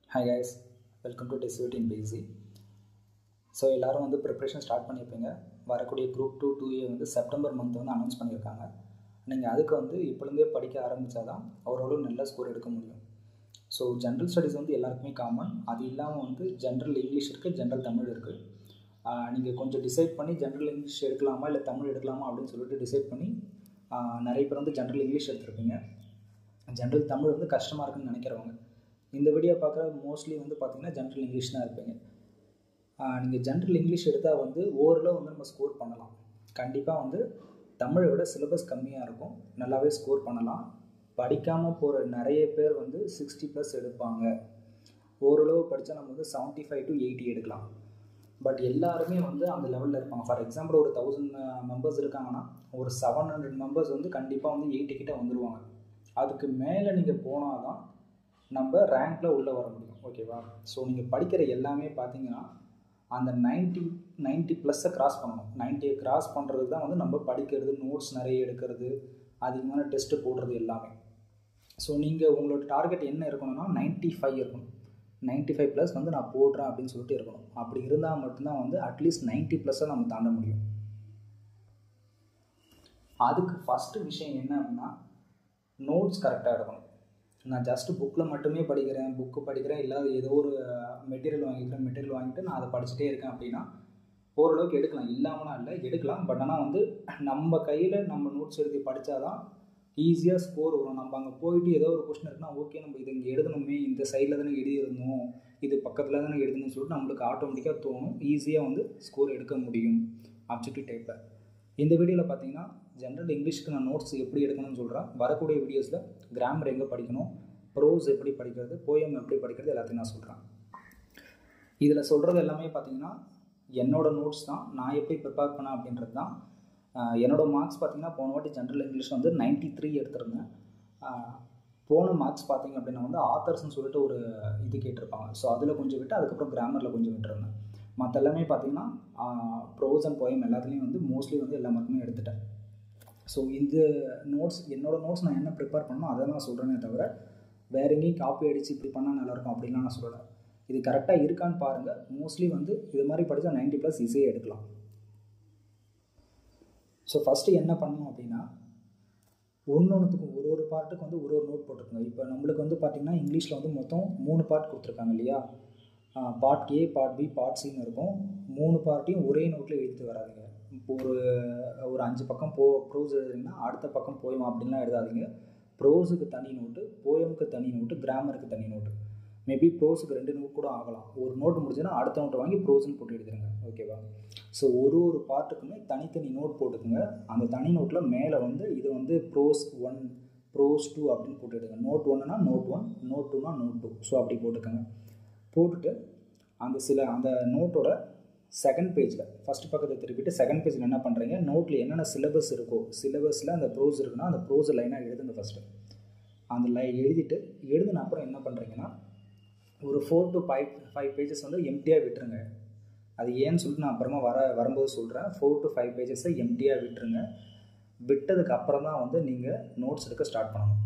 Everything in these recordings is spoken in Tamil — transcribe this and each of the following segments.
ஹாய் கைஸ் வெல்கம் டு டெசிவிட் இன் பிசி ஸோ எல்லோரும் வந்து ப்ரிப்ரேஷன் ஸ்டார்ட் பண்ணியிருப்பீங்க வரக்கூடிய குரூப் டூ டூ ஏ வந்து செப்டம்பர் மந்த் வந்து அனௌன்ஸ் பண்ணியிருக்காங்க நீங்கள் அதுக்கு வந்து இப்போலேருந்தே படிக்க ஆரம்பித்தா தான் ஓரளவு நல்ல ஸ்கோர் எடுக்க முடியும் ஸோ ஜென்ரல் ஸ்டடீஸ் வந்து எல்லாருக்குமே காமன் அது இல்லாமல் வந்து ஜென்ரல் இங்கிலீஷ் இருக்குது ஜென்ரல் தமிழ் இருக்குது நீங்கள் கொஞ்சம் டிசைட் பண்ணி ஜென்ரல் இங்கிலீஷ் எடுக்கலாமா இல்லை தமிழ் எடுக்கலாமா அப்படின்னு சொல்லிட்டு டிசைட் பண்ணி ஆஹ் நிறைய பேர் வந்து ஜென்ரல் இங்கிலீஷ் எடுத்திருப்பீங்க ஜென்ரல் தமிழ் வந்து கஷ்டமாக இருக்குன்னு நினைக்கிறவங்க இந்த வீடியோ பார்க்குற மோஸ்ட்லி வந்து பார்த்தீங்கன்னா ஜென்ரல் இங்கிலீஷ் தான் இருப்பீங்க நீங்கள் ஜென்ரல் இங்கிலீஷ் எடுத்தால் வந்து ஓரளவு வந்து நம்ம ஸ்கோர் பண்ணலாம் கண்டிப்பாக வந்து தமிழை விட சிலபஸ் கம்மியாக இருக்கும் நல்லாவே ஸ்கோர் பண்ணலாம் படிக்காமல் போகிற நிறைய பேர் வந்து சிக்ஸ்டி ப்ளஸ் எடுப்பாங்க ஓரளவு படித்தா நம்ம வந்து செவன்ட்டி ஃபைவ் டு எயிட்டி எடுக்கலாம் பட் எல்லாருமே வந்து அந்த லெவலில் இருப்பாங்க ஃபார் எக்ஸாம்பிள் ஒரு தௌசண்ட் மெம்பர்ஸ் இருக்காங்கன்னா ஒரு செவன் ஹண்ட்ரட் மெம்பர்ஸ் வந்து கண்டிப்பாக வந்து எயிட்டி கிட்ட வந்துடுவாங்க அதுக்கு மேலே நீங்கள் போனால் தான் நம்ம ரேங்க்கில் உள்ளே வர முடியும் ஓகேவா ஸோ நீங்கள் படிக்கிற எல்லாமே பார்த்தீங்கன்னா அந்த நைன்ட்டி நைன்ட்டி ப்ளஸ்ஸை கிராஸ் பண்ணணும் நைன்ட்டியை கிராஸ் பண்ணுறதுக்கு தான் வந்து நம்ம படிக்கிறது நோட்ஸ் நிறைய எடுக்கிறது அதிகமான டெஸ்ட்டு போடுறது எல்லாமே ஸோ நீங்கள் உங்களோட டார்கெட் என்ன இருக்கணும்னா நைன்ட்டி ஃபைவ் இருக்கணும் நைன்ட்டி ஃபைவ் ப்ளஸ் வந்து நான் போடுறேன் அப்படின்னு சொல்லிட்டு இருக்கணும் அப்படி இருந்தால் மட்டும்தான் வந்து அட்லீஸ்ட் நைன்ட்டி ப்ளஸ்ஸை நம்ம தாண்ட முடியும் அதுக்கு ஃபஸ்ட்டு விஷயம் என்ன அப்படின்னா நோட்ஸ் கரெக்டாக எடுக்கணும் நான் ஜஸ்ட்டு புக்கில் மட்டுமே படிக்கிறேன் புக்கு படிக்கிறேன் இல்லாத ஏதோ ஒரு மெட்டீரியல் வாங்கிக்கிறேன் மெட்டீரியல் வாங்கிட்டு நான் அதை படிச்சுட்டே இருக்கேன் அப்படின்னா ஓரளவுக்கு எடுக்கலாம் இல்லாமலாம் இல்லை எடுக்கலாம் பட் ஆனால் வந்து நம்ம கையில் நம்ம நோட்ஸ் எழுதி படித்தாதான் ஈஸியாக ஸ்கோர் வரும் நம்ம அங்கே போயிட்டு ஏதோ ஒரு கொஸ்டின் இருக்குன்னா ஓகே நம்ம இது இங்கே எழுதணுமே இந்த சைடில் தானே எழுதியிருந்தோம் இது பக்கத்தில் தானே எழுதணும்னு சொல்லிட்டு நம்மளுக்கு ஆட்டோமேட்டிக்காக தோணும் ஈஸியாக வந்து ஸ்கோர் எடுக்க முடியும் ஆப்ஜெக்டிவ் டைப்பில் இந்த வீடியோவில் பார்த்தீங்கன்னா ஜென்ரல் இங்கிலீஷ்க்கு நான் நோட்ஸ் எப்படி எடுக்கணும்னு சொல்கிறேன் வரக்கூடிய வீடியோஸில் கிராமர் எங்கே படிக்கணும் ப்ரோஸ் எப்படி படிக்கிறது போயம் எப்படி படிக்கிறது எல்லாத்தையும் நான் சொல்கிறேன் இதில் சொல்கிறது எல்லாமே பார்த்தீங்கன்னா என்னோடய நோட்ஸ் தான் நான் எப்படி ப்ரிப்பேர் பண்ணேன் அப்படின்றது தான் என்னோடய மார்க்ஸ் பார்த்தீங்கன்னா போன வாட்டி ஜென்ரல் இங்கிலீஷ் வந்து நைன்ட்டி த்ரீ எடுத்திருந்தேன் போன மார்க்ஸ் பார்த்தீங்க அப்படின்னா வந்து ஆத்தர்ஸ்னு சொல்லிட்டு ஒரு இது கேட்டிருப்பாங்க ஸோ அதில் கொஞ்சம் விட்டு அதுக்கப்புறம் கிராமரில் கொஞ்சம் விட்டுருந்தேன் மற்ற எல்லாமே பார்த்தீங்கன்னா ப்ரோஸ் அண்ட் போயம் எல்லாத்துலேயும் வந்து மோஸ்ட்லி வந்து எல்லா மார்க்குமே எடுத்துட்டேன் ஸோ இந்த நோட்ஸ் என்னோடய நோட்ஸ் நான் என்ன ப்ரிப்பேர் பண்ணணும் அதை நான் சொல்கிறேனே தவிர வேற எங்கேயும் காப்பி அடித்து இப்படி பண்ணால் நல்லாயிருக்கும் அப்படின்லாம் நான் சொல்லலை இது கரெக்டாக இருக்கான்னு பாருங்கள் மோஸ்ட்லி வந்து இது மாதிரி படித்தா நைன்ட்டி ப்ளஸ் ஈஸியாக எடுக்கலாம் ஸோ ஃபஸ்ட்டு என்ன பண்ணணும் அப்படின்னா ஒன்று ஒன்றுத்துக்கும் ஒரு ஒரு பார்ட்டுக்கு வந்து ஒரு ஒரு நோட் போட்டிருக்காங்க இப்போ நம்மளுக்கு வந்து பார்த்திங்கன்னா இங்கிலீஷில் வந்து மொத்தம் மூணு பார்ட் கொடுத்துருக்காங்க இல்லையா part A part B part சின்னு இருக்கும் மூணு பார்ட்டையும் ஒரே நோட்டில் எழுதிட்டு வராதிங்க இப்போ ஒரு ஒரு அஞ்சு பக்கம் போ ப்ரோஸ் எழுதுறீங்கன்னா அடுத்த பக்கம் போயம் அப்படின்லாம் எழுதாதீங்க ப்ரோஸுக்கு தனி நோட்டு போயமுக்கு தனி நோட்டு கிராமருக்கு தனி நோட்டு மேபி ப்ரோஸுக்கு ரெண்டு நோட் கூட ஆகலாம் ஒரு நோட்டு முடிஞ்சுன்னா அடுத்த நோட்டை வாங்கி ப்ரோஸ்ன்னு போட்டு எழுதுருங்க ஓகேவா ஸோ ஒரு ஒரு பார்ட்டுக்குமே தனித்தனி நோட் போட்டுக்குங்க அந்த தனி நோட்டில் மேலே வந்து இது வந்து ப்ரோஸ் ஒன் ப்ரோஸ் டூ அப்படின்னு போட்டுடுங்க நோட் ஒன்றுனா நோட் ஒன் நோட் டூனா நோட் டூ ஸோ அப்படி போட்டுக்கோங்க போட்டுட்டு அந்த சில அந்த நோட்டோட செகண்ட் பேஜில் ஃபஸ்ட் பக்கத்தை திருப்பிட்டு செகண்ட் பேஜில் என்ன பண்ணுறீங்க நோட்டில் என்னென்ன சிலபஸ் இருக்கோ சிலபஸில் அந்த ப்ரோஸ் இருக்குன்னா அந்த ப்ரோஸ் லைனாக எழுதுங்க ஃபஸ்ட்டு அந்த லை எழுதிட்டு எழுதின அப்புறம் என்ன பண்ணுறீங்கன்னா ஒரு four to five five pages வந்து எம்டியாக விட்டுருங்க அது ஏன்னு சொல்லிட்டு நான் அப்புறமா வர வரும்போது சொல்கிறேன் ஃபோர் டு ஃபைவ் பேஜஸை எம்டியாக விட்டுருங்க விட்டதுக்கு அப்புறம் தான் வந்து நீங்கள் நோட்ஸ் எடுக்க ஸ்டார்ட் பண்ணணும்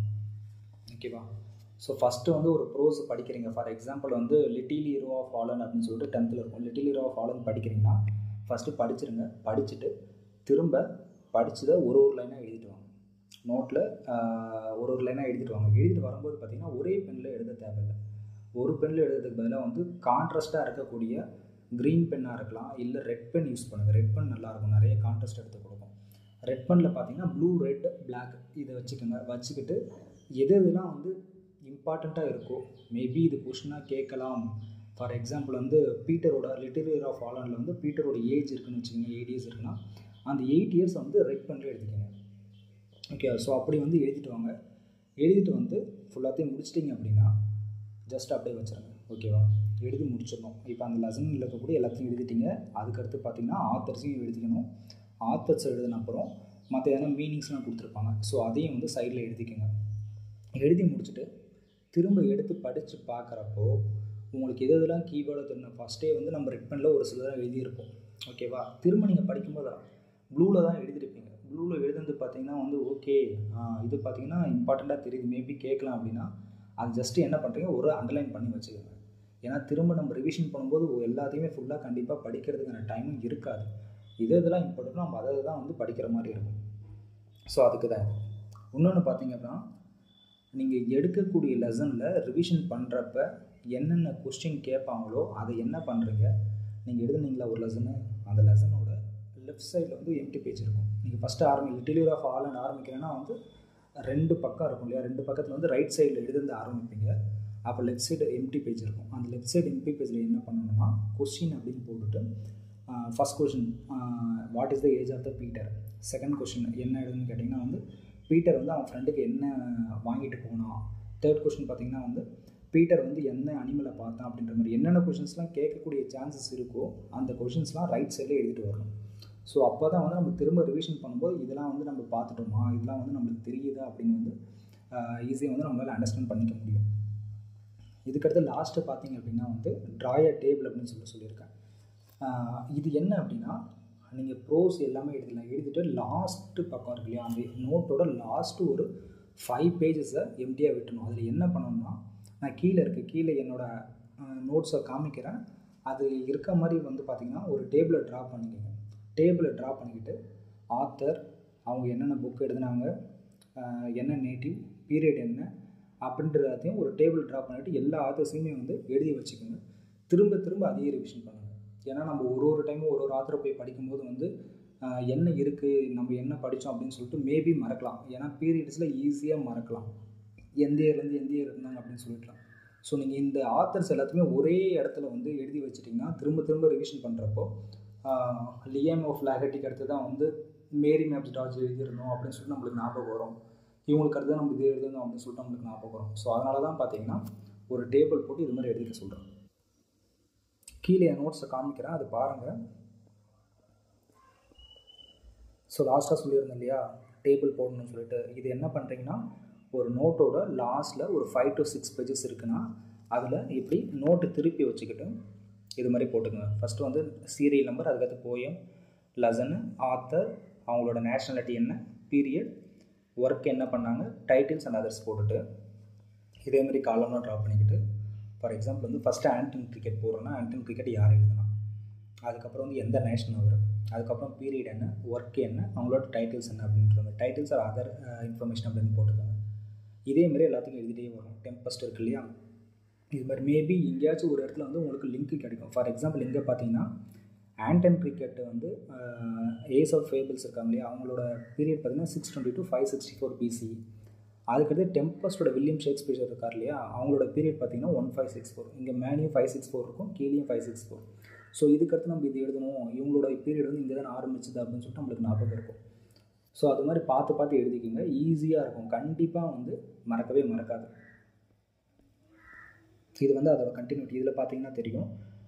ஓகேவா ஸோ ஃபஸ்ட்டு வந்து ஒரு ப்ரோஸ் படிக்கிறீங்க ஃபார் எக்ஸாம்பிள் வந்து லிட்டில் ஹீரோ ஆஃப் ஆலன் அப்படின்னு சொல்லிட்டு டென்த்தில் இருக்கும் லிட்டில் ஹீரோ ஆஃப் ஆலன் படிக்கிறீங்கன்னா ஃபஸ்ட்டு படிச்சிருங்க படிச்சுட்டு திரும்ப படித்ததை ஒரு ஒரு லைனாக எழுதிட்டு வாங்க நோட்டில் ஒரு ஒரு லைனாக எழுதிட்டு வாங்க எழுதிட்டு வரும்போது பார்த்திங்கன்னா ஒரே பெண்ணில் எழுத தேவையில்லை ஒரு பெண்ணில் எழுதுறதுக்கு பதிலாக வந்து கான்ட்ராஸ்ட்டாக இருக்கக்கூடிய க்ரீன் பென்னாக இருக்கலாம் இல்லை ரெட் பென் யூஸ் பண்ணுங்கள் ரெட் பென் நல்லாயிருக்கும் நிறைய கான்ட்ராஸ்ட் எடுத்து கொடுக்கும் ரெட் பெனில் பார்த்தீங்கன்னா ப்ளூ ரெட் பிளாக் இதை வச்சுக்கோங்க வச்சுக்கிட்டு எது எதுலாம் வந்து இம்பார்ட்டண்ட்டாக இருக்கோ மேபி இது கொஷினாக கேட்கலாம் ஃபார் எக்ஸாம்பிள் வந்து பீட்டரோட லிட்டரேர் ஆஃப் ஆலனில் வந்து பீட்டரோட ஏஜ் இருக்குன்னு வச்சுக்கோங்க எயிட் இயர்ஸ் இருக்குன்னா அந்த எயிட் இயர்ஸ் வந்து ரெட் பண்ணில் எழுதிக்கோங்க ஓகே ஸோ அப்படி வந்து எழுதிட்டு வாங்க எழுதிட்டு வந்து ஃபுல்லாத்தையும் முடிச்சிட்டிங்க அப்படின்னா ஜஸ்ட் அப்படியே வச்சுருங்க ஓகேவா எழுதி முடிச்சிடணும் இப்போ அந்த லெசனில் இருக்கக்கூடிய எல்லாத்தையும் எழுதிட்டீங்க அதுக்கடுத்து பார்த்தீங்கன்னா ஆத்தர்ஸையும் எழுதிக்கணும் ஆத்தர்ஸ் எழுதின அப்புறம் மற்ற எதனா மீனிங்ஸ்லாம் கொடுத்துருப்பாங்க ஸோ அதையும் வந்து சைடில் எழுதிக்கோங்க எழுதி முடிச்சுட்டு திரும்ப எடுத்து படித்து பார்க்குறப்போ உங்களுக்கு எது எதெல்லாம் கீவேர்டு தெரியணும் ஃபஸ்ட்டே வந்து நம்ம ரெட் பெனில் ஒரு சிலதான் எழுதியிருப்போம் ஓகேவா திரும்ப நீங்கள் படிக்கும்போது ப்ளூவில் தான் எழுதியிருப்பீங்க ப்ளூவில் எழுதுனது பார்த்தீங்கன்னா வந்து ஓகே இது பார்த்தீங்கன்னா இம்பார்ட்டண்ட்டாக தெரியுது மேபி கேட்கலாம் அப்படின்னா அது ஜஸ்ட்டு என்ன பண்ணுறீங்க ஒரு அண்டர்லைன் பண்ணி வச்சுக்கோங்க ஏன்னா திரும்ப நம்ம ரிவிஷன் பண்ணும்போது எல்லாத்தையுமே ஃபுல்லாக கண்டிப்பாக படிக்கிறதுக்கான டைமும் இருக்காது இது இதெல்லாம் இம்பார்ட்டன்ட் நம்ம அதை தான் வந்து படிக்கிற மாதிரி இருக்கும் ஸோ அதுக்கு தான் இது இன்னொன்று பார்த்தீங்கன்னா நீங்கள் எடுக்கக்கூடிய லெசனில் ரிவிஷன் பண்ணுறப்ப என்னென்ன கொஸ்டின் கேட்பாங்களோ அதை என்ன பண்ணுறீங்க நீங்கள் எழுதுனீங்களா ஒரு லெசனு அந்த லெசனோட லெஃப்ட் சைடில் வந்து எம்டி பேஜ் இருக்கும் நீங்கள் ஃபஸ்ட்டு ஆரம்பி லிட்டிலியர் ஆஃப் ஆல் அண்ட் ஆரம்பிக்கிறேன்னா வந்து ரெண்டு பக்கம் இருக்கும் இல்லையா ரெண்டு பக்கத்தில் வந்து ரைட் சைடில் எழுதுந்து ஆரம்பிப்பீங்க அப்போ லெஃப்ட் சைடு எம்டி பேஜ் இருக்கும் அந்த லெஃப்ட் சைடு எம்டி பேஜில் என்ன பண்ணணும்னா கொஸ்டின் அப்படின்னு போட்டுட்டு first question what is the age of the Peter second question என்ன எழுதுன்னு கேட்டிங்கன்னா வந்து பீட்டர் வந்து அவன் ஃப்ரெண்டுக்கு என்ன வாங்கிட்டு போனான் தேர்ட் கொஷின் பார்த்தீங்கன்னா வந்து பீட்டர் வந்து என்ன அனிமலை பார்த்தான் அப்படின்ற மாதிரி என்னென்ன கொஷின்ஸ்லாம் கேட்கக்கூடிய சான்சஸ் இருக்கோ அந்த கொஷின்ஸ்லாம் ரைட் சைடில் எழுதிட்டு வரணும் ஸோ அப்போ தான் வந்து நம்ம திரும்ப ரிவிஷன் பண்ணும்போது இதெல்லாம் வந்து நம்ம பார்த்துட்டோமா இதெல்லாம் வந்து நம்மளுக்கு தெரியுதா அப்படின்னு வந்து ஈஸியாக வந்து நம்மளால் அண்டர்ஸ்டாண்ட் பண்ணிக்க முடியும் இதுக்கடுத்து லாஸ்ட்டு பார்த்தீங்க அப்படின்னா வந்து ட்ராய டேபிள் அப்படின்னு சொல்லி சொல்லியிருக்கேன் இது என்ன அப்படின்னா நீங்கள் ப்ரோஸ் எல்லாமே எழுதலாம் எழுதிட்டு லாஸ்ட்டு பக்கம் இருக்கு இல்லையா அந்த நோட்டோட லாஸ்ட்டு ஒரு ஃபைவ் பேஜஸை எம்டியாக விட்டணும் அதில் என்ன பண்ணணும்னா நான் கீழே இருக்குது கீழே என்னோடய நோட்ஸை காமிக்கிறேன் அது இருக்க மாதிரி வந்து பார்த்திங்கன்னா ஒரு டேபிளை ட்ரா பண்ணிக்கோங்க டேபிளை ட்ரா பண்ணிக்கிட்டு ஆத்தர் அவங்க என்னென்ன புக் எழுதுனாங்க என்ன நேட்டிவ் பீரியட் என்ன அப்படின்றதையும் ஒரு டேபிள் ட்ரா பண்ணிவிட்டு எல்லா ஆத்தர்ஸையுமே வந்து எழுதி வச்சுக்கோங்க திரும்ப திரும்ப அதையே ரிவிஷன் பண்ணுங்கள் ஏன்னா நம்ம ஒரு ஒரு டைமும் ஒரு ஒரு ஆத்தரை போய் படிக்கும்போது வந்து என்ன இருக்குது நம்ம என்ன படித்தோம் அப்படின்னு சொல்லிட்டு மேபி மறக்கலாம் ஏன்னா பீரியட்ஸில் ஈஸியாக மறக்கலாம் எந்த இயர்லேருந்து எந்த இயர் இருந்தாங்க அப்படின்னு சொல்லிக்கலாம் ஸோ நீங்கள் இந்த ஆத்தர்ஸ் எல்லாத்தையுமே ஒரே இடத்துல வந்து எழுதி வச்சிட்டிங்கன்னா திரும்ப திரும்ப ரிவிஷன் பண்ணுறப்போ லியம் ஆஃப் லேகட்டிக்கு அடுத்து தான் வந்து மேரி மேப்ஸ் டாஜ் எழுதியிருந்தோம் அப்படின்னு சொல்லிட்டு நம்மளுக்கு ஞாபகம் வரும் இவங்களுக்கு அடுத்து நம்ம இது எழுதணும் அப்படின்னு சொல்லிட்டு நம்மளுக்கு ஞாபகம் வரும் ஸோ அதனால தான் பார்த்தீங்கன்னா ஒரு டேபிள் போட்டு இது மாதிரி எழுதிக்க சொல்கிறேன் கீழே என் நோட்ஸை காமிக்கிறேன் அது பாருங்கள் ஸோ லாஸ்ட்டாக சொல்லியிருந்தேன் இல்லையா டேபிள் போடணும்னு சொல்லிட்டு இது என்ன பண்ணுறீங்கன்னா ஒரு நோட்டோட லாஸ்ட்டில் ஒரு ஃபைவ் டு சிக்ஸ் பேஜஸ் இருக்குன்னா அதில் இப்படி நோட்டு திருப்பி வச்சுக்கிட்டு இது மாதிரி போட்டுங்க ஃபஸ்ட்டு வந்து சீரியல் நம்பர் அதுக்கடுத்து போயம் லெசனு ஆத்தர் அவங்களோட நேஷ்னாலிட்டி என்ன பீரியட் ஒர்க் என்ன பண்ணாங்க டைட்டில்ஸ் அண்ட் அதர்ஸ் போட்டுட்டு இதே மாதிரி காலம்லாம் ட்ரா பண்ணிக்கிட்டு ஃபார் எக்ஸாம்பிள் வந்து ஃபஸ்ட்டு ஆண்டன் கிரிக்கெட் போடுறோன்னா ஆண்டன் கிரிக்கெட் யார் எழுதலாம் அதுக்கப்புறம் வந்து எந்த நேஷனல் அவர் அதுக்கப்புறம் பீரியட் என்ன ஒர்க் என்ன அவங்களோட டைட்டில்ஸ் என்ன அப்படின்ற மாதிரி டைட்டில்ஸ் ஆர் அதர் இன்ஃபர்மேஷன் அப்படின்னு போட்டுக்கோங்க இதேமாரி எல்லாத்துக்கும் எழுதிட்டே வரும் டெம்பஸ்ட் இருக்கு இல்லையா இது மாதிரி மேபி எங்கேயாச்சும் ஒரு இடத்துல வந்து உங்களுக்கு லிங்க் கிடைக்கும் ஃபார் எக்ஸாம்பிள் எங்கே பார்த்தீங்கன்னா ஆண்டன் கிரிக்கெட் வந்து ஏஸ் ஆஃப் ஃபேபிள்ஸ் இருக்காங்க இல்லையா அவங்களோட பீரியட் பார்த்தீங்கன்னா six twenty to five sixty four BC அதுக்கடுத்து டெம்பஸ்டோட வில்லியம் ஷேக்ஸ்பியர் இருக்கார் இல்லையா அவங்களோட பீரியட் பார்த்தீங்கன்னா ஒன் ஃபைவ் சிக்ஸ் ஃபோர் இங்கே மேலேயும் ஃபைவ் சிக்ஸ் ஃபோர் இருக்கும் கீழேயும் ஃபைவ் சிக்ஸ் ஃபோர் ஸோ இதுக்கடுத்து நம்ம இது எழுதணும் இவங்களோட பீரியட் வந்து இங்கே தான் ஆரம்பிச்சது அப்படின்னு சொல்லிட்டு நம்மளுக்கு ஞாபகம் இருக்கும் ஸோ அது மாதிரி பார்த்து பார்த்து எழுதிக்கிங்க ஈஸியாக இருக்கும் கண்டிப்பாக வந்து மறக்கவே மறக்காது இது வந்து அதோட கண்டினியூட்டி இதில் பார்த்தீங்கன்னா தெரியும்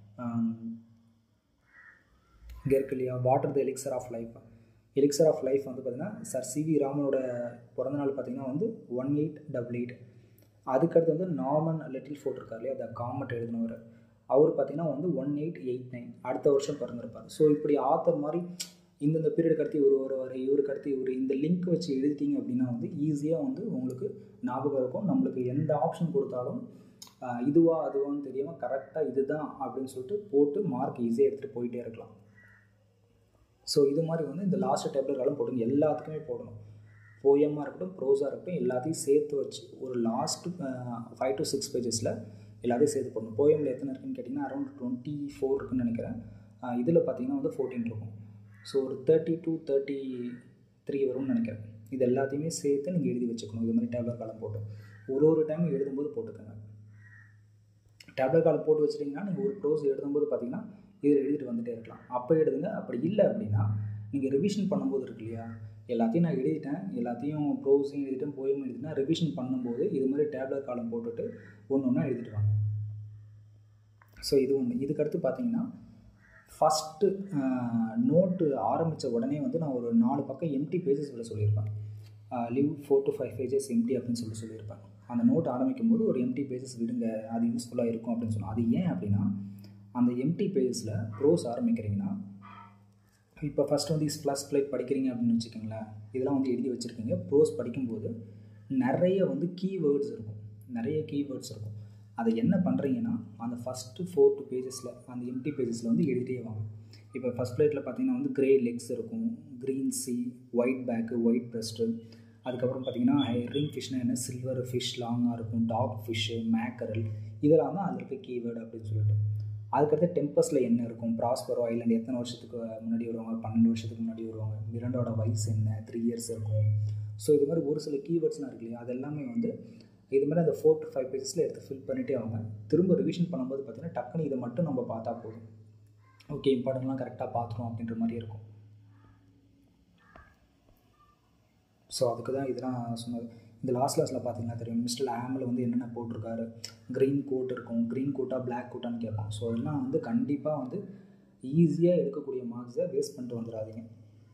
இங்கே இருக்கு இல்லையா water the elixir of life elixir of life வந்து பார்த்திங்கன்னா சார் சிவி ராமனோட பிறந்தநாள் பார்த்திங்கன்னா வந்து ஒன் எயிட் டபுள் எயிட் அதுக்கடுத்து வந்து நார்மன் லிட்டில் ஃபோர்ட் இருக்கார் இல்லையா அந்த காமெண்ட் எழுதினவர் அவர் பார்த்திங்கன்னா வந்து ஒன் எயிட் எயிட் நைன் அடுத்த வருஷம் பிறந்திருப்பார் ஸோ இப்படி ஆத்தர் மாதிரி இந்தந்த பீரியடுக்கு அடுத்து இவர் வருவார் இவருக்கு அடுத்து இவர் இந்த லிங்க் வச்சு எழுதிட்டீங்க அப்படின்னா வந்து ஈஸியாக வந்து உங்களுக்கு ஞாபகம் இருக்கும் நம்மளுக்கு எந்த ஆப்ஷன் கொடுத்தாலும் இதுவா அதுவான்னு தெரியாமல் கரெக்டாக இதுதான் அப்படின்னு சொல்லிட்டு போட்டு மார்க் ஈஸியாக எடுத்துகிட்டு போயிட்டே இருக்கலாம் ஸோ இது மாதிரி வந்து இந்த லாஸ்ட் டேப்லெட் காலம் போடுங்க எல்லாத்துக்குமே போடணும் போயமாக இருக்கட்டும் ப்ரோஸாக இருக்கட்டும் எல்லாத்தையும் சேர்த்து வச்சு ஒரு லாஸ்ட்டு ஃபைவ் டு சிக்ஸ் பேஜஸில் எல்லாத்தையும் சேர்த்து போடணும் போயமில் எத்தனை இருக்குன்னு கேட்டிங்கன்னா அரௌண்ட் டுவெண்ட்டி ஃபோர் இருக்குன்னு நினைக்கிறேன் இதில் பார்த்தீங்கன்னா வந்து ஃபோர்டீன் இருக்கும் ஸோ ஒரு தேர்ட்டி டூ தேர்ட்டி த்ரீ வரும்னு நினைக்கிறேன் இது எல்லாத்தையுமே சேர்த்து நீங்கள் எழுதி வச்சுக்கணும் இது மாதிரி டேப்லெட் காலம் போட்டு ஒரு ஒரு டைம் எழுதும்போது போட்டுக்கோங்க டேப்லெட் காலம் போட்டு வச்சிட்டிங்கன்னா நீங்கள் ஒரு ப்ரோஸ் எழுதும்போது பார்த்தீங்கன்னா இதில் எழுதிட்டு வந்துட்டே இருக்கலாம் அப்போ எழுதுங்க அப்படி இல்லை அப்படின்னா நீங்கள் ரிவிஷன் பண்ணும்போது இருக்கு இல்லையா எல்லாத்தையும் நான் எழுதிட்டேன் எல்லாத்தையும் ப்ரோஸையும் எழுதிட்டேன் போயும் எழுதிட்டேன் ரிவிஷன் பண்ணும்போது இது மாதிரி டேப்லெட் காலம் போட்டுட்டு ஒன்று ஒன்றா எழுதிட்டு வாங்க ஸோ இது ஒன்று இதுக்கடுத்து பார்த்தீங்கன்னா ஃபஸ்ட்டு நோட்டு ஆரம்பித்த உடனே வந்து நான் ஒரு நாலு பக்கம் எம்டி பேஜஸ் விட சொல்லியிருப்பேன் leave four to five pages empty அப்படின்னு சொல்லி சொல்லியிருப்பேன் அந்த நோட் ஆரம்பிக்கும் போது ஒரு எம்டி பேஜஸ் விடுங்க அது யூஸ்ஃபுல்லாக இருக்கும் அப்படின்னு சொன்னோம் அது ஏன் அப்படின்னா அந்த எம்டி பேஜஸில் ப்ரோஸ் ஆரம்பிக்கிறீங்கன்னா இப்போ ஃபஸ்ட் வந்து இஸ் ப்ளஸ் ஃப்ளைட் படிக்கிறீங்க அப்படின்னு வச்சுக்கோங்களேன் இதெல்லாம் வந்து எழுதி வச்சுருக்கீங்க ப்ரோஸ் படிக்கும்போது நிறைய வந்து கீவேர்ட்ஸ் இருக்கும் நிறைய கீவேர்ட்ஸ் இருக்கும் அதை என்ன பண்ணுறீங்கன்னா அந்த ஃபஸ்ட்டு ஃபோர் டூ பேஜஸில் அந்த எம்டி பேஜஸில் வந்து எழுதிட்டே வாங்க இப்போ ஃபஸ்ட் பிளேட்டில் பார்த்தீங்கன்னா வந்து கிரே லெக்ஸ் இருக்கும் க்ரீன் சி ஒயிட் பேக்கு ஒயிட் ப்ரெஸ்ட்டு அதுக்கப்புறம் பார்த்தீங்கன்னா ரிங் ஃபிஷ்னா என்ன சில்வர் ஃபிஷ் லாங்காக இருக்கும் டாக் ஃபிஷ்ஷு மேக்கரல் இதெல்லாம் தான் அதில் இருக்க கீவேர்டு அப்படின்னு சொல்லிட்டு அதுக்கடுத்து டெம்பஸில் என்ன இருக்கும் ப்ராஸ்பரோ ஐலாண்ட் எத்தனை வருஷத்துக்கு முன்னாடி வருவாங்க பன்னெண்டு வருஷத்துக்கு முன்னாடி வருவாங்க மிரண்டோட வயசு என்ன த்ரீ இயர்ஸ் இருக்கும் ஸோ இது மாதிரி ஒரு சில கீவேர்ட்ஸ்லாம் இருக்கு இல்லையா அது எல்லாமே வந்து இது மாதிரி அந்த ஃபோர் டு ஃபைவ் பேஜஸில் எடுத்து ஃபில் பண்ணிகிட்டே அவங்க திரும்ப ரிவிஷன் பண்ணும்போது பார்த்தீங்கன்னா டக்குன்னு இதை மட்டும் நம்ம பார்த்தா போதும் ஓகே இம்பார்ட்டன்ட்லாம் கரெக்டாக பார்த்துரும் அப்படின்ற மாதிரி இருக்கும் ஸோ அதுக்கு தான் இதெல்லாம் சொன்னது இந்த லாஸ்ட் கிளாஸில் பார்த்தீங்கன்னா தெரியும் மிஸ்டர் ஆமில் வந்து என்னென்ன போட்டிருக்காரு க்ரீன் கோட் இருக்கும் க்ரீன் கோட்டா பிளாக் கோட்டான்னு கேட்பான் ஸோ அதெல்லாம் வந்து கண்டிப்பாக வந்து ஈஸியாக எடுக்கக்கூடிய மார்க்ஸை வேஸ்ட் பண்ணிட்டு வந்துடாதீங்க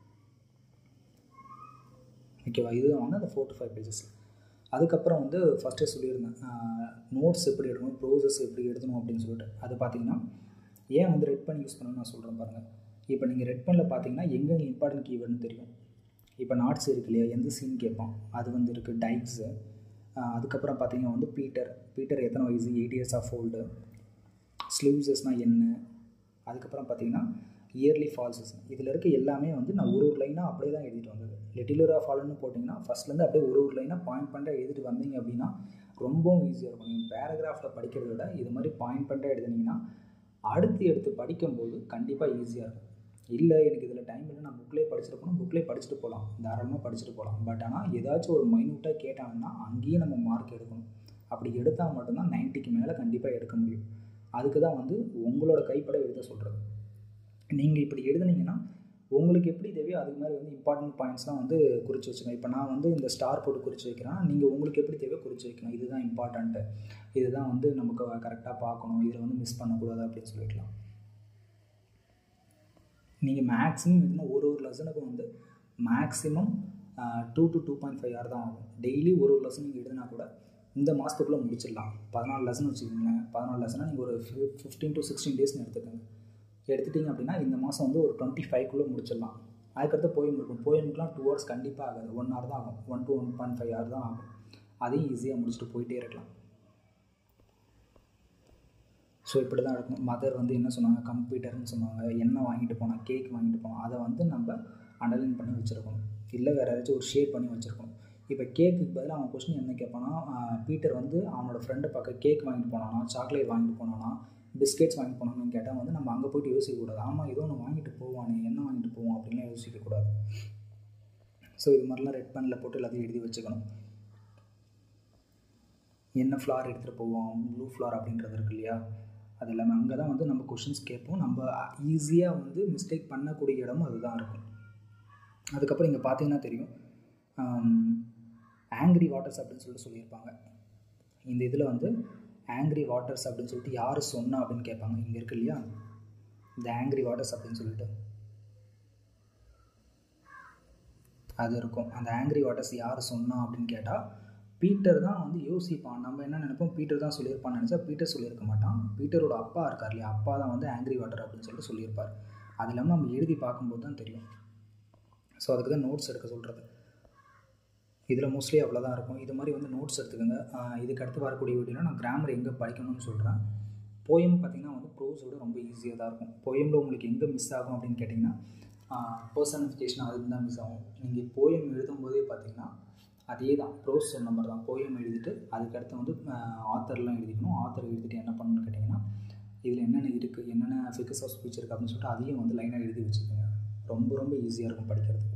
ஓகேவா இது வந்து அந்த ஃபோர் டு ஃபைவ் பேஜஸ் அதுக்கப்புறம் வந்து ஃபஸ்ட்டே சொல்லியிருந்தேன் நோட்ஸ் எப்படி எடுக்கணும் ப்ரோசஸ் எப்படி எழுதணும் அப்படின்னு சொல்லிட்டு அது பார்த்தீங்கன்னா ஏன் வந்து ரெட் பண்ணி யூஸ் பண்ணணும்னு நான் சொல்கிறேன் பாருங்கள் இப்போ நீங்கள் ரெட் பண்ணில் பார்த்தீங்கன்னா எங்கெங்கே இம்பார்ட்டன்ட் கீவேர்டுன்னு தெரியும் இப்போ நாட்ஸ் இருக்கு இல்லையா எந்த சீன் கேட்பான் அது வந்து இருக்குது டைக்ஸு அதுக்கப்புறம் பார்த்தீங்கன்னா வந்து பீட்டர் பீட்டர் எத்தனை வயசு எயிட் இயர்ஸ் ஆஃப் ஓல்டு ஸ்லீவ்ஸஸ்னால் என்ன அதுக்கப்புறம் பார்த்தீங்கன்னா இயர்லி ஃபால்ஸஸ் இதில் இருக்க எல்லாமே வந்து நான் ஒரு ஒரு லைனாக அப்படியே தான் எழுதிட்டு வந்தது லெட்டிலர் ஆஃப் ஃபால்னு போட்டிங்கன்னா ஃபஸ்ட்லேருந்து அப்படியே ஒரு ஒரு லைனாக பாயிண்ட் பண்ணிட்டு எழுதிட்டு வந்தீங்க அப்படின்னா ரொம்பவும் ஈஸியாக இருக்கும் நீங்கள் பேராகிராஃபில் படிக்கிறத விட இது மாதிரி பாயிண்ட் பண்ணிட்டு எழுதுனீங்கன்னா அடுத்து எடுத்து படிக்கும்போது கண்டிப்பாக ஈஸியாக இருக்கும் இல்லை எனக்கு இதில் டைம் இல்லை நான் புக்லேயே படிச்சுட்டு போனால் புக்லேயே படிச்சுட்டு போகலாம் தாராளமாக படிச்சுட்டு போகலாம் பட் ஆனால் ஏதாச்சும் ஒரு மைனூட்டாக கேட்டாங்கன்னா அங்கேயே நம்ம மார்க் எடுக்கணும் அப்படி எடுத்தால் மட்டும்தான் நைன்ட்டிக்கு மேலே கண்டிப்பாக எடுக்க முடியும் அதுக்கு தான் வந்து உங்களோட கைப்பட எழுத சொல்கிறது நீங்கள் இப்படி எழுதுனீங்கன்னா உங்களுக்கு எப்படி தேவையோ அதுக்கு மாதிரி வந்து இம்பார்ட்டன்ட் பாயிண்ட்ஸ்லாம் வந்து குறித்து வச்சுக்கணும் இப்போ நான் வந்து இந்த ஸ்டார் போட்டு குறித்து வைக்கிறேன் நீங்கள் உங்களுக்கு எப்படி தேவையோ குறித்து வைக்கணும் இதுதான் இம்பார்ட்டண்ட்டு இதுதான் வந்து நமக்கு கரெக்டாக பார்க்கணும் இதில் வந்து மிஸ் பண்ணக்கூடாது அப்படின்னு சொல்லிக்கலாம் நீங்கள் மேக்ஸிமம் இன்னும் ஒரு ஒரு லெசனுக்கும் வந்து maximum two to two point five hour தான் ஆகும் டெய்லி ஒரு ஒரு லெசன் நீங்கள் எழுதினா கூட இந்த மாதத்துக்குள்ளே முடிச்சிடலாம் பதினாலு லெசன் வச்சுக்கோங்களேன் பதினாலு லெசனாக நீங்கள் ஒரு ஃபிஃப்டீன் டு சிக்ஸ்டீன் டேஸ்னு எடுத்துக்கோங்க எடுத்துட்டிங்க அப்படின்னா இந்த மாதம் வந்து ஒரு டுவெண்ட்டி ஃபைவ்க்குள்ளே முடிச்சிடலாம் அதுக்கடுத்து போயம் இருக்கும் போயமுக்குலாம் டூ ஹவர்ஸ் கண்டிப்பாக ஆகாது ஒன் ஹவர் தான் ஆகும் one to one point five hour தான் ஆகும் அதையும் ஈஸியாக முடிச்சுட்டு போயிட்டே இருக்கலாம் ஸோ இப்படி தான் இருக்கும் மதர் வந்து என்ன சொன்னாங்க கம்ப்யூட்டர்னு சொன்னாங்க என்ன வாங்கிட்டு போனால் கேக் வாங்கிட்டு போனோம் அதை வந்து நம்ம அண்டர்லைன் பண்ணி வச்சுருக்கணும் இல்லை வேறு ஏதாச்சும் ஒரு ஷேர் பண்ணி வச்சுருக்கணும் இப்போ கேக்குக்கு பதிலாக அவன் கொஸ்டின் என்ன கேட்பானா பீட்டர் வந்து அவனோட ஃப்ரெண்டை பார்க்க கேக் வாங்கிட்டு போனானா சாக்லேட் வாங்கிட்டு போனானா பிஸ்கெட்ஸ் வாங்கிட்டு போனான்னு கேட்டால் வந்து நம்ம அங்கே போய்ட்டு யோசிக்கக்கூடாது ஆமாம் ஏதோ ஒன்று வாங்கிட்டு போவானே என்ன வாங்கிட்டு போவோம் அப்படின்லாம் யோசிக்கக்கூடாது ஸோ இது மாதிரிலாம் ரெட் பெனில் போட்டு எல்லாத்தையும் எழுதி வச்சுக்கணும் என்ன ஃப்ளார் எடுத்துகிட்டு போவோம் ப்ளூ ஃப்ளார் அப்படின்றது இருக்கு இல்லையா அது எல்லாமே அங்கே தான் வந்து நம்ம கொஷின்ஸ் கேட்போம் நம்ம ஈஸியாக வந்து மிஸ்டேக் பண்ணக்கூடிய இடமும் அதுதான் இருக்கும் அதுக்கப்புறம் இங்கே பார்த்தீங்கன்னா தெரியும் ஆங்க்ரி வாட்டர்ஸ் அப்படின்னு சொல்லிட்டு சொல்லியிருப்பாங்க இந்த இதில் வந்து ஆங்க்ரி வாட்டர்ஸ் அப்படின்னு சொல்லிட்டு யார் சொன்னா அப்படின்னு கேட்பாங்க இங்கே இருக்கு இல்லையா இந்த ஆங்க்ரி வாட்டர்ஸ் அப்படின்னு சொல்லிட்டு அது இருக்கும் அந்த ஆங்க்ரி வாட்டர்ஸ் யார் சொன்னா அப்படின்னு கேட்டால் பீட்டர் தான் வந்து யோசிப்பான் நம்ம என்ன நினைப்போம் பீட்டர் தான் சொல்லியிருப்பான்னு நினச்சா பீட்டர் சொல்லியிருக்க மாட்டான் பீட்டரோட அப்பா இருக்கார் இல்லையா அப்பா தான் வந்து ஆங்க்ரி வாட்டர் அப்படின்னு சொல்லிட்டு சொல்லியிருப்பார் அது இல்லாமல் நம்ம எழுதி பார்க்கும்போது தான் தெரியும் ஸோ அதுக்கு தான் நோட்ஸ் எடுக்க சொல்கிறது இதில் மோஸ்ட்லி அவ்வளோதான் இருக்கும் இது மாதிரி வந்து நோட்ஸ் எடுத்துக்கோங்க இதுக்கு அடுத்து வரக்கூடிய வீடியோவில் நான் கிராமர் எங்கே படிக்கணும்னு சொல்கிறேன் போயம் பார்த்திங்கன்னா வந்து ப்ரோஸோட ரொம்ப ஈஸியாக தான் இருக்கும் போயமில் உங்களுக்கு எங்கே மிஸ் ஆகும் அப்படின்னு கேட்டிங்கன்னா பர்சனிஃபிகேஷன் அதுக்கு தான் மிஸ் ஆகும் நீங்கள் போயம் எழுதும்போதே பார்த்தீங்கன்னா அதே தான் ப்ரோஸ் சொன்ன மாதிரி தான் போயம் எழுதிட்டு அதுக்கடுத்து வந்து ஆத்தர்லாம் எழுதிக்கணும் ஆத்தர் எழுதிட்டு என்ன பண்ணணும்னு கேட்டிங்கன்னா இதில் என்னென்ன இருக்குது என்னென்ன ஃபிகர்ஸ் ஆஃப் ஸ்பீச் இருக்குது அப்படின்னு சொல்லிட்டு அதையும் வந்து லைனாக எழுதி வச்சுக்கோங்க ரொம்ப ரொம்ப ஈஸியாக இருக்கும் படிக்கிறதுக்கு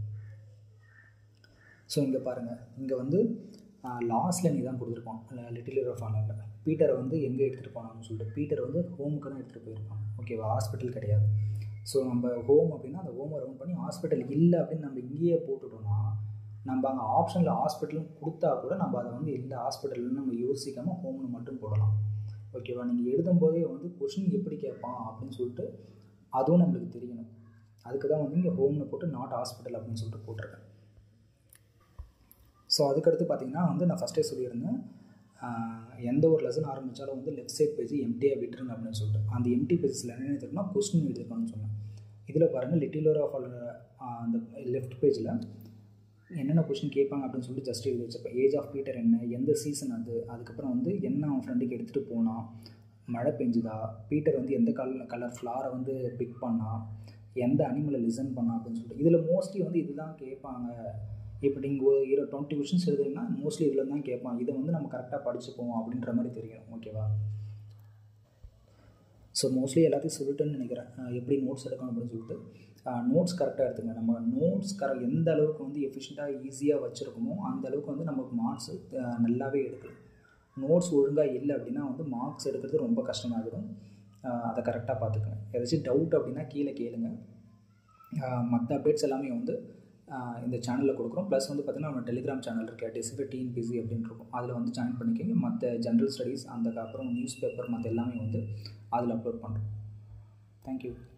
ஸோ இங்கே பாருங்கள் இங்கே வந்து லாஸ்ட்டில் நீ தான் கொடுத்துருப்பான் லிட்டில் ஆஃப் ஆனரில் பீட்டரை வந்து எங்கே எடுத்துகிட்டு போனான்னு சொல்லிட்டு பீட்டர் வந்து ஹோமுக்கு தான் எடுத்துகிட்டு போயிருப்பான் ஓகேவா ஹாஸ்பிட்டல் கிடையாது ஸோ நம்ம ஹோம் அப்படின்னா அந்த ஹோமை ரவுண்ட் பண்ணி ஹாஸ்பிட்டல் இல்லை அப்படின்னு நம்ம இங்கேயே போட்டுட்டோம்னா நம்ம அங்கே ஆப்ஷனில் ஹாஸ்பிட்டல்னு கொடுத்தா கூட நம்ம அதை வந்து எந்த ஹாஸ்பிட்டல்னு நம்ம யோசிக்காமல் ஹோம்னு மட்டும் போடலாம் ஓகேவா நீங்கள் எழுதும்போதே வந்து கொஷின் எப்படி கேட்பான் அப்படின்னு சொல்லிட்டு அதுவும் நம்மளுக்கு தெரியணும் அதுக்கு தான் வந்து இங்கே ஹோம்னு போட்டு நாட் ஹாஸ்பிட்டல் அப்படின்னு சொல்லிட்டு போட்டிருக்கேன் ஸோ அதுக்கடுத்து பார்த்தீங்கன்னா வந்து நான் ஃபஸ்ட்டே சொல்லியிருந்தேன் எந்த ஒரு லெசன் ஆரம்பித்தாலும் வந்து லெஃப்ட் சைட் பேஜ் எம்டியாக விட்டுருங்க அப்படின்னு சொல்லிட்டு அந்த எம்டி பேஜஸில் என்ன எழுதிருக்கோம்னா கொஸ்டின் எழுதிருக்கணும்னு சொன்னேன் இதில் பாருங்கள் லிட்டிலர் ஆஃப் அந்த லெஃப்ட் பேஜில் என்னென்ன கொஷின் கேட்பாங்க அப்படின்னு சொல்லிட்டு ஜஸ்ட் எழுதி வச்சிருப்பேன் ஏஜ் ஆஃப் பீட்டர் என்ன எந்த சீசன் அது அதுக்கப்புறம் வந்து என்ன அவன் ஃப்ரெண்டுக்கு எடுத்துகிட்டு போனான் மழை பெஞ்சுதா பீட்டர் வந்து எந்த கலர் கலர் ஃப்ளாரை வந்து பிக் பண்ணான் எந்த அனிமலை லிசன் பண்ணா அப்படின்னு சொல்லிட்டு இதில் மோஸ்ட்லி வந்து இதுதான் கேட்பாங்க இப்போ நீங்கள் ஒரு இரு டுவெண்ட்டி கொஷின்ஸ் எழுதுறீங்கன்னா மோஸ்ட்லி இதில் தான் கேட்பான் இதை வந்து நம்ம கரெக்டாக படிச்சுப்போம் அப்படின்ற மாதிரி தெரியும் ஓகேவா ஸோ மோஸ்ட்லி எல்லாத்தையும் சொல்லிட்டேன்னு நினைக்கிறேன் எப்படி நோட்ஸ் எடுக்கணும் அப்படின்னு சொல்லிட்டு நோட்ஸ் கரெக்டாக எடுத்துங்க நம்ம நோட்ஸ் கர எந்த அளவுக்கு வந்து எஃபிஷியண்ட்டாக ஈஸியாக வச்சுருக்கோமோ அந்த அளவுக்கு வந்து நமக்கு மார்க்ஸ் நல்லாவே எடுக்கும் நோட்ஸ் ஒழுங்காக இல்லை அப்படின்னா வந்து மார்க்ஸ் எடுக்கிறது ரொம்ப கஷ்டமாகிடும் அதை கரெக்டாக பார்த்துக்கங்க ஏதாச்சும் டவுட் அப்படின்னா கீழே கேளுங்க மற்ற அப்டேட்ஸ் எல்லாமே வந்து இந்த சேனலில் கொடுக்குறோம் ப்ளஸ் வந்து பார்த்திங்கன்னா நம்ம டெலிகிராம் சேனல் இருக்குது டிசிபி டிஎன்பிசி அப்படின்னு இருக்கும் அதில் வந்து ஜாயின் பண்ணிக்கோங்க மற்ற ஜென்ரல் ஸ்டடீஸ் அந்த அப்புறம் நியூஸ் பேப்பர் மற்ற எல்லாமே வந்து அதில் அப்லோட் பண்ணுறோம் தேங்க்யூ